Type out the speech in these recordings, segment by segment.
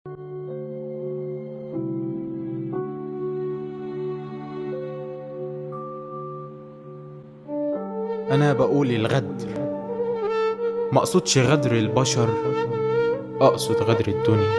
أنا بقول الغدر مقصودش غدر البشر أقصد غدر الدنيا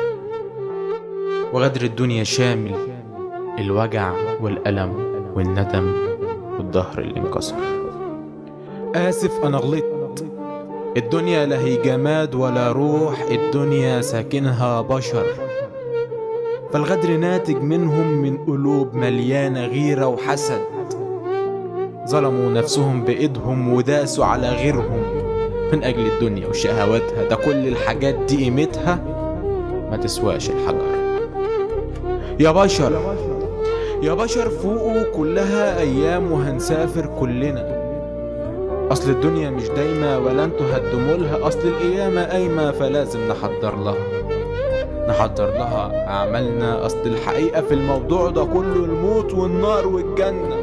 وغدر الدنيا شامل الوجع والألم والندم والظهر اللي انكسر آسف أنا غلطت الدنيا لا هي جماد ولا روح الدنيا ساكنها بشر فالغدر ناتج منهم من قلوب مليانة غيرة وحسد ظلموا نفسهم بإيدهم وداسوا على غيرهم من أجل الدنيا وشهواتها ده كل الحاجات دي قيمتها ما تسواش الحجر يا بشر يا بشر فوقوا كلها أيام وهنسافر كلنا أصل الدنيا مش دايمة ولا انتوا هتدوموا لها أصل القيامة قايمة فلازم نحضر لها نحضر لها أعمالنا أصل الحقيقة في الموضوع ده كله الموت والنار والجنة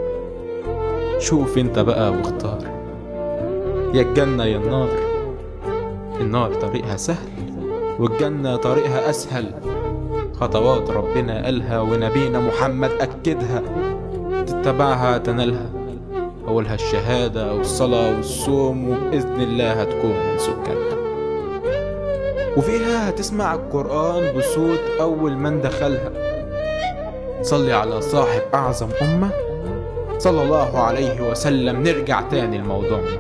شوف انت بقى واختار يا الجنة يا النار النار طريقها سهل والجنة طريقها أسهل خطوات ربنا قالها ونبينا محمد أكدها تتبعها تنالها أولها الشهادة والصلاة والصوم وبإذن الله هتكون من سكانها وفيها هتسمع القرآن بصوت أول من دخلها صلي على صاحب أعظم أمة صلى الله عليه وسلم نرجع تاني لموضوعنا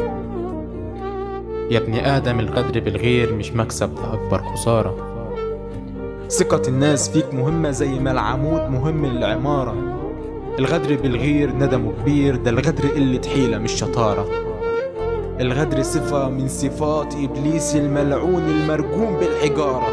يا ابن آدم الغدر بالغير مش مكسب ده أكبر خسارة ثقة الناس فيك مهمة زي ما العمود مهم للعمارة الغدر بالغير ندمه كبير ده الغدر قلة حيلة مش شطارة الغدر صفة من صفات إبليس الملعون المرجوم بالحجارة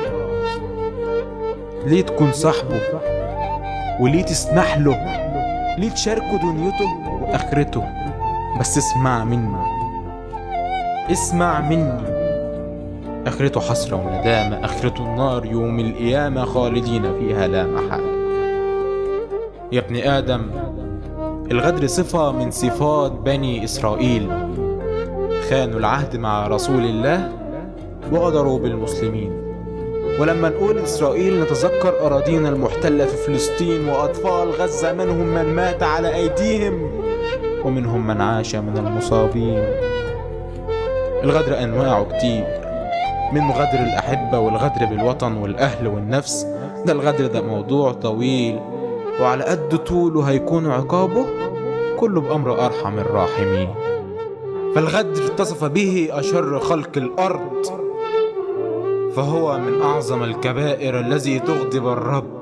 ليه تكون صاحبه وليه تسمح له ليه تشاركه دنيته وآخرته بس اسمع مني اسمع مني آخرته حسرة وندامة آخرته النار يوم القيامة خالدين فيها لا محالة يا ابن آدم الغدر صفة من صفات بني إسرائيل خانوا العهد مع رسول الله وغدروا بالمسلمين ولما نقول إسرائيل نتذكر أراضينا المحتلة في فلسطين وأطفال غزة منهم من مات على أيديهم ومنهم من عاش من المصابين الغدر أنواعه كتير من غدر الأحبة والغدر بالوطن والأهل والنفس ده الغدر ده موضوع طويل وعلى قد طوله هيكون عقابه كله بأمر أرحم الراحمين فالغدر اتصف به أشر خلق الأرض فهو من أعظم الكبائر الذي تغضب الرب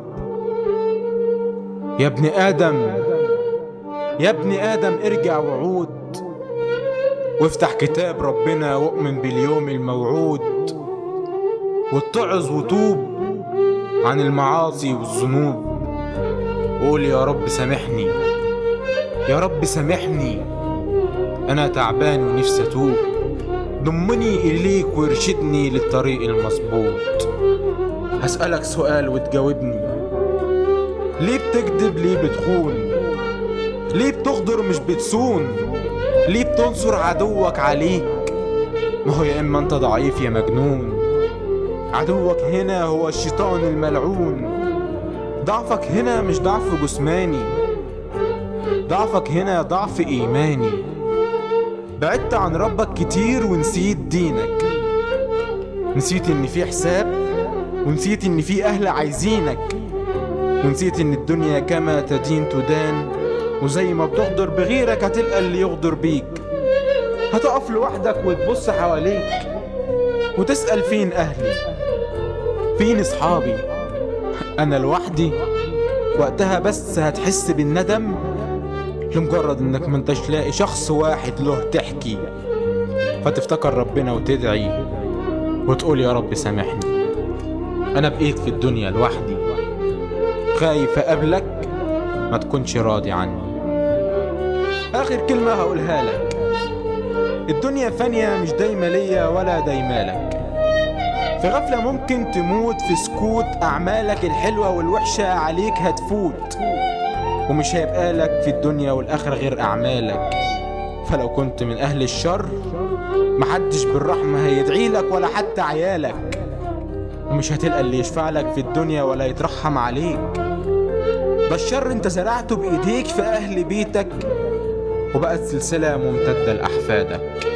يا ابن آدم يا ابن آدم ارجع وعود وافتح كتاب ربنا واؤمن باليوم الموعود واتعظ وتوب عن المعاصي والذنوب قول يا رب سامحني يا رب سامحني أنا تعبان ونفسي أتوب ضمني إليك وارشدني للطريق المظبوط هسألك سؤال وتجاوبني ليه بتكذب ليه بتخون ليه بتغدر مش بتصون ليه بتنصر عدوك عليك ما هو يا إما أنت ضعيف يا مجنون عدوك هنا هو الشيطان الملعون ضعفك هنا مش ضعف جسماني ضعفك هنا ضعف إيماني بعدت عن ربك كتير ونسيت دينك نسيت إن في حساب ونسيت إن في أهل عايزينك ونسيت إن الدنيا كما تدين تدان وزي ما بتغدر بغيرك هتلقى اللي يغدر بيك هتقف لوحدك وتبص حواليك وتسأل فين أهلي فين أصحابي أنا لوحدي وقتها بس هتحس بالندم لمجرد إنك ما انتش لاقي شخص واحد له تحكي فتفتكر ربنا وتدعي وتقول يا رب سامحني أنا بقيت في الدنيا لوحدي خايف أقابلك ما تكونش راضي عني آخر كلمة هقولها لك الدنيا فانية مش دايمة ليا ولا دايمة لك في غفلة ممكن تموت في سكوت أعمالك الحلوة والوحشة عليك هتفوت ومش هيبقى لك في الدنيا والآخرة غير أعمالك فلو كنت من أهل الشر محدش بالرحمة هيدعي لك ولا حتى عيالك ومش هتلقى اللي يشفع لك في الدنيا ولا يترحم عليك ده الشر انت زرعته بايديك في اهل بيتك وبقت سلسلة ممتدة لأحفادك